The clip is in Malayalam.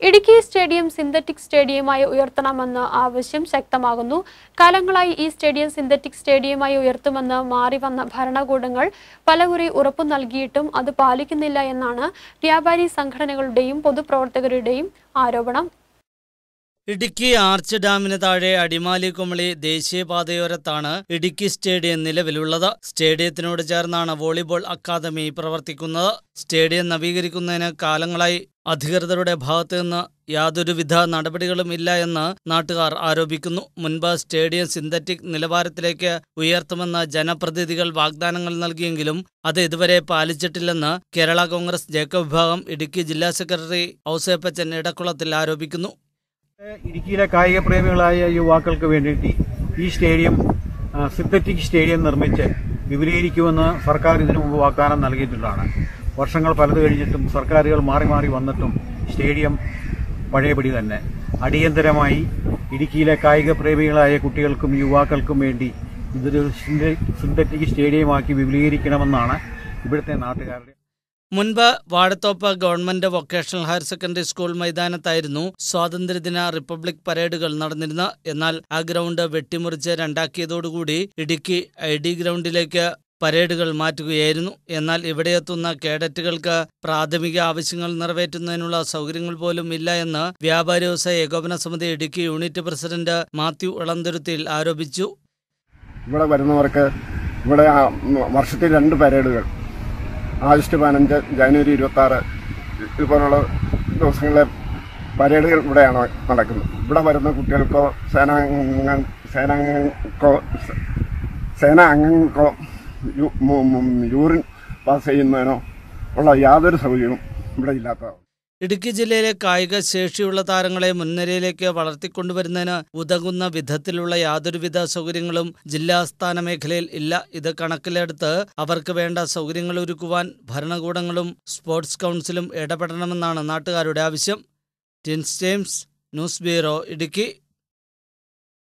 ഇടുക്കി സ്റ്റേഡിയം സിന്തറ്റിക് സ്റ്റേഡിയമായി ഉയർത്തണമെന്ന ആവശ്യം ശക്തമാകുന്നു കാലങ്ങളായി ഈ സ്റ്റേഡിയം സിന്തറ്റിക് സ്റ്റേഡിയമായി ഉയർത്തുമെന്ന് മാറി വന്ന ഭരണകൂടങ്ങൾ പലകുറി ഉറപ്പു നൽകിയിട്ടും അത് പാലിക്കുന്നില്ല എന്നാണ് വ്യാപാരി സംഘടനകളുടെയും പൊതുപ്രവർത്തകരുടെയും ആരോപണം ഇടുക്കി ആർച്ച് ഡാമിന് താഴെ അടിമാലി കുമളി ദേശീയപാതയോരത്താണ് ഇടുക്കി സ്റ്റേഡിയം നിലവിലുള്ളത് സ്റ്റേഡിയത്തിനോട് ചേർന്നാണ് വോളിബോൾ അക്കാദമി പ്രവർത്തിക്കുന്നത് സ്റ്റേഡിയം നവീകരിക്കുന്നതിന് കാലങ്ങളായി അധികൃതരുടെ ഭാഗത്തു നിന്ന് യാതൊരുവിധ നടപടികളും ഇല്ല എന്ന് നാട്ടുകാർ ആരോപിക്കുന്നു മുൻപ് സ്റ്റേഡിയം സിന്തറ്റിക് നിലവാരത്തിലേക്ക് ഉയർത്തുമെന്ന് ജനപ്രതിനിധികൾ വാഗ്ദാനങ്ങൾ നൽകിയെങ്കിലും അത് ഇതുവരെ പാലിച്ചിട്ടില്ലെന്ന് കേരള കോൺഗ്രസ് ജേക്കബ് വിഭാഗം ഇടുക്കി ജില്ലാ സെക്രട്ടറി ഔസേപ്പച്ചൻ ഇടക്കുളത്തിൽ ആരോപിക്കുന്നു ഇടുക്കിയിലെ കായിക പ്രേമികളായ യുവാക്കൾക്ക് വേണ്ടിയിട്ട് ഈ സ്റ്റേഡിയം ആ, സിന്തറ്റിക് സ്റ്റേഡിയം നിർമ്മിച്ച് വിപുലീകരിക്കുമെന്ന് സർക്കാർ ഇതിനു മുമ്പ് വാഗ്ദാനം നൽകിയിട്ടുള്ളതാണ് വർഷങ്ങൾ പലത് കഴിഞ്ഞിട്ടും സർക്കാരുകൾ മാറി മാറി വന്നിട്ടും സ്റ്റേഡിയം പഴയപടി തന്നെ അടിയന്തരമായി ഇടുക്കിയിലെ കായിക പ്രേമികളായ കുട്ടികൾക്കും യുവാക്കൾക്കും വേണ്ടി ഇതൊരു സിന്ത- സിന്തറ്റിക് സ്റ്റേഡിയമാക്കി വിപുലീകരിക്കണമെന്നാണ് ഇവിടുത്തെ നാട്ടുകാരുടെ മുൻപ് Vazhathope government vocational higher secondary school മൈതാനത്തായിരുന്നു സ്വാതന്ത്ര്യദിന റിപ്പബ്ലിക് പരേഡുകൾ നടന്നിരുന്നത് എന്നാൽ ആ ഗ്രൗണ്ട് വെട്ടിമുറിച്ച് രണ്ടാക്കിയതോടുകൂടി ഇടുക്കി ഐ ഡി ഗ്രൗണ്ടിലേക്ക് പരേഡുകൾ മാറ്റുകയായിരുന്നു എന്നാൽ ഇവിടെയെത്തുന്ന കേഡറ്റുകൾക്ക് പ്രാഥമിക ആവശ്യങ്ങൾ നിറവേറ്റുന്നതിനുള്ള സൗകര്യങ്ങൾ പോലും ഇല്ല എന്ന് വ്യാപാരി വ്യവസായ ഏകോപന സമിതി ഇടുക്കി യൂണിറ്റ് പ്രസിഡന്റ് മാത്യു ഇളന്തുരുത്തിയിൽ ആരോപിച്ചു ഇവിടെ വരുന്നവർക്ക് ഇവിടെ ആ, ഉം, വർഷത്തിൽ രണ്ട് പരേഡുകൾ ആഗസ്റ്റ് പതിനഞ്ച് ജനുവരി ഇരുപത്തി ആറ് ഇതുപോലുള്ള ദിവസങ്ങളിലെ പരേഡുകൾ ഇവിടെയാണ് നടക്കുന്നത് ഇവിടെ വരുന്ന കുട്ടികൾക്കോ സേനാംഗ സേനാംഗങ്ങൾക്കോ സ- സേനാ അംഗങ്ങൾക്കോ യു- മു- മു- യൂറിൻ പാസ് ചെയ്യുന്നതിനോ ഉള്ള യാതൊരു സൗകര്യവും ഇവിടെ ഇല്ലാത്തതാണ് ഇടുക്കി ജില്ലയിലെ കായിക ശേഷിയുള്ള താരങ്ങളെ മുൻനിരയിലേക്ക് വളർത്തിക്കൊണ്ടുവരുന്നതിന് ഉതകുന്ന വിധത്തിലുള്ള യാതൊരുവിധ സൗകര്യങ്ങളും ജില്ലാസ്ഥാന മേഖലയിൽ ഇല്ല ഇത് കണക്കിലെടുത്ത് അവർക്ക് വേണ്ട സൗകര്യങ്ങൾ ഒരുക്കുവാൻ ഭരണകൂടങ്ങളും സ്പോർട്സ് കൗൺസിലും ഇടപെടണമെന്നാണ് നാട്ടുകാരുടെ ആവശ്യം Tins James news bureau Idukki